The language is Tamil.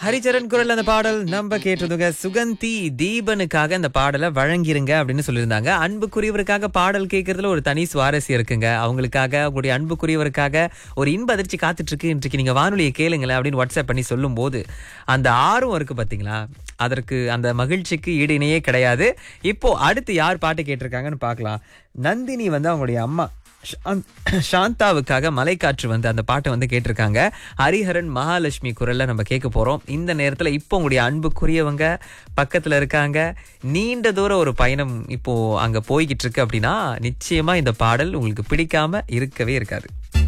ஹரிச்சரன் குரல் அந்த பாடல் நம்ம கேட்டதுங்க சுகந்தி தீபனுக்காக அந்த பாடலை வழங்கிருங்க அப்படின்னு சொல்லியிருந்தாங்க அன்புக்குரியவருக்காக பாடல் கேட்கறதுல ஒரு தனி சுவாரஸ்யம் இருக்குங்க அவங்களுக்காக உங்களுடைய அன்புக்குரியவருக்காக ஒரு இன்ப அதிர்ச்சி காத்துட்டு இருக்கு இன்றைக்கு நீங்க வானொலியை கேளுங்களேன் அப்படின்னு வாட்ஸ்அப் பண்ணி சொல்லும் போது அந்த ஆர்வம் இருக்கு பாத்தீங்களா அதற்கு அந்த மகிழ்ச்சிக்கு ஈடு இணையே கிடையாது இப்போ அடுத்து யார் பாட்டு கேட்டிருக்காங்கன்னு பார்க்கலாம் நந்தினி வந்து அவங்களுடைய அம்மா சாந்த்- சாந்தாவுக்காக மலைக்காற்று வந்து அந்த பாட்டை வந்து கேட்டிருக்காங்க ஹரிஹரன் மகாலட்சுமி குரல்ல நம்ம கேட்க போறோம் இந்த நேரத்துல இப்போ உங்களுடைய அன்புக்குரியவங்க பக்கத்துல இருக்காங்க நீண்ட தூர ஒரு பயணம் இப்போ அங்க போய்கிட்டு இருக்கு அப்படின்னா நிச்சயமா இந்த பாடல் உங்களுக்கு பிடிக்காம இருக்கவே இருக்காது